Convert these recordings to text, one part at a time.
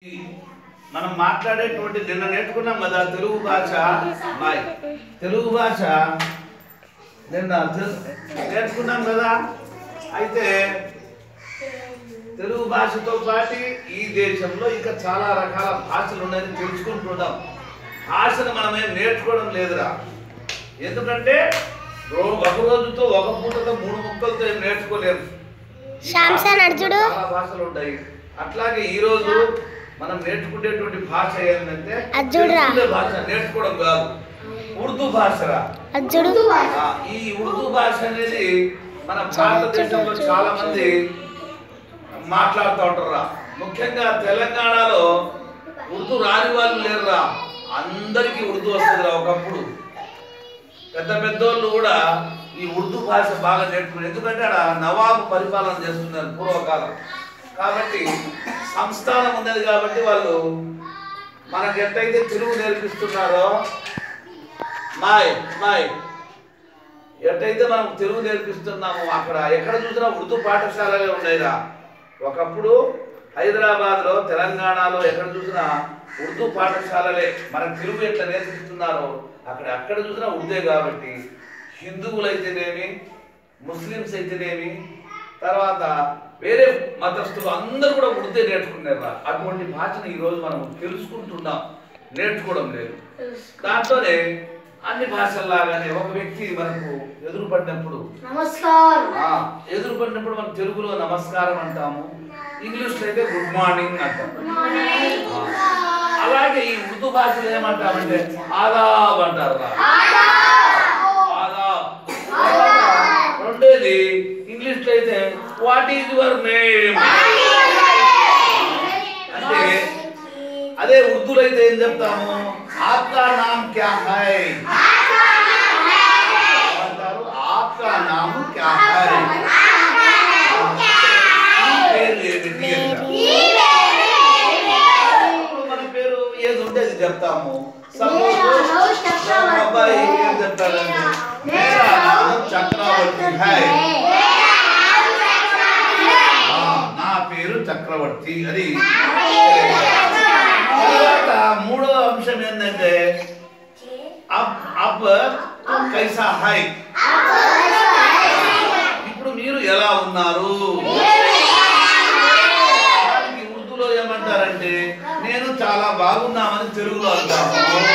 మనం మాట్లాడేటువంటి నిన్న నేర్చుకున్నాం కదా తెలుగు భాష మాయ్ తెలుగు భాష నిన్న తెలు- నేర్చుకున్నాం కదా అయితే తెలుగు భాషతో పాటు ఈ దేశంలో ఇంకా చాలా రకాల భాషలు ఉన్నాయని తెలుసుకుంటున్నాం భాషను మనమేం నేర్చుకోవడం లేదురా ఎందుకంటే రో- ఒక రోజుతో ఒక పూటతో మూడు ముక్కలతో ఏం నేర్చుకోలేము ఈ శాంసన్ అర్జుడు. చాలా భాషలు ఉంటాయి అట్లాగే ఈ రోజు మనం నేర్చుకునేటువంటి భాష ఏంటంటే అర్జుడురా. తెలుగులో భాష నేర్చుకోవడం కాదు ఉర్దూ భాషరా అర్జుడు ఆ, ఈ ఉర్దూ భాష అనేది మన భారతదేశంలో చాలా మంది మాట్లాడుతూ ఉంటారా ముఖ్యంగా తెలంగాణలో ఉర్దూ రాని వాళ్ళు లేరురా అందరికీ ఉర్దూ వస్తుందిరా ఒకప్పుడు పెద్ద పెద్దోళ్ళు కూడా ఈ ఉర్దూ భాష బాగా నేర్చుకున్నారు ఎందుకంటే ఆడ నవాబు పరిపాలన చేస్తున్నారు పూర్వకాలం కాబట్టి సంస్థానం ఉన్నది కాబట్టి వాళ్ళు మనకి ఎట్టయితే తెలుగు నేర్పిస్తున్నారో మాయ్ మాయ్ ఎట్టయితే మనం తెలుగు నేర్పిస్తున్నామో అక్కడ ఎక్కడ చూసినా ఉర్దూ పాఠశాలలే ఉన్నాయిరా ఒకప్పుడు హైదరాబాద్లో తెలంగాణలో ఎక్కడ చూసినా ఉర్దూ పాఠశాలలే మనకు తెలుగు ఎట్లా నేర్పిస్తున్నారో అక్కడ అక్కడ చూసినా ఉర్దే కాబట్టి హిందువులైతేనేమి ముస్లిమ్స్ అయితేనేమి తర్వాత వేరే మతస్థులు అందరూ కూడా ఉర్దే నేర్చుకున్నారు అటువంటి భాషను ఈరోజు మనం తెలుసుకుంటున్నాం నేర్చుకోవడం లేదు దాంట్లోనే అన్ని భాషల్లాగానే ఒక వ్యక్తి మనకు ఎదురుపడినప్పుడు నమస్కారం ఆ, ఎదురుపడినప్పుడు మనం తెలుగులో నమస్కారం అంటాము ఇంగ్లీష్లో అయితే గుడ్ మార్నింగ్ అంటాం ఆ, అలాగే ఈ ఉర్దూ భాషలో ఏమంటామంటే ఆదాబ్ అంటారు రా. ఆదాబ్ రెండోది ఇంగ్లీష్ లో అయితే వాట్ ఈజ్ యువర్ నేమ్ అంటే అదే ఉర్దూలో అయితే ఏం చెప్తాము ఆప్కా నామ్ క్యా హై అంటారు ఆప్కా నామ్ క్యా హై మీ పేరు ఏమిటి అంటారు. ఇప్పుడు మన పేరు ఏది ఉంటే అది చెప్తాము సపోజ్ మా అబ్బాయి ఏం చెప్తాడంటే మేరా నామ్ చక్రవర్తి హై ఆ, నా పేరు చక్రవర్తి అది తర్వాత మూడో అంశం ఏంటంటే అబ్ అబ్ తుమ్ కైసా హై ఇప్పుడు మీరు ఎలా ఉన్నారు దానికి ఉర్దూలో ఏమంటారంటే నేను చాలా బాగున్నామని తెలుగులో అంటాము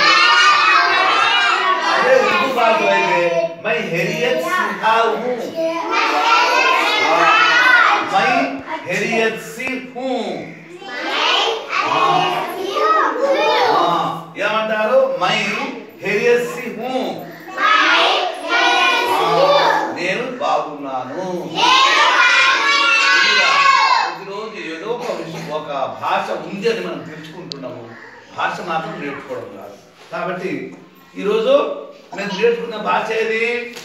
అదే ఉర్దూ భాషలో అయితే మై హెరియత్ సిహా హూ మై హెరియత్ సి హూ ఆ, ఏమంటారు మై హెరియత్ సి హూ ఆ, నేను బాగున్నాను ఇలా ప్రతిరోజు ఏదో ఒక విషయం ఒక భాష ఉంది అని మనం తెలుసుకుంటున్నాము భాష మాత్రం నేర్చుకోవడం కాదు కాబట్టి ఈరోజు మేము నేర్చుకున్న భాష ఏది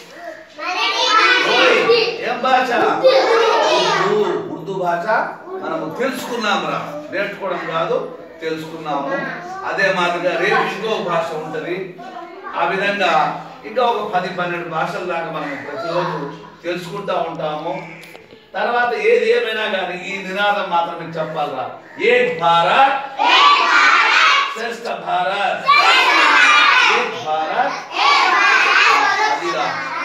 ఓయ్, ఏం భాష ఉర్దూ ఉర్దూ భాష మనము తెలుసుకున్నాము రా నేర్చుకోవడం కాదు తెలుసుకున్నాము అదే మాదిరిగా రేపు ఇంకో భాష ఉంటుంది ఆ విధంగా ఇంకా ఒక పది పన్నెండు భాషల దాకా మనం ప్రతిరోజు తెలుసుకుంటా ఉంటాము తర్వాత ఏది ఏమైనా కానీ ఈ నినాదం మాత్రం మీకు చెప్పాలరా ఏక్ భారత్ శ్రేష్ఠ భారత్ ఏక్ భారత్ అదిరా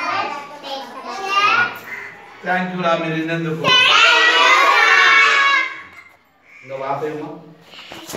థ్యాంక్ యూ రా మీరు ఇన్నందుకు ఇంకా వాపేమా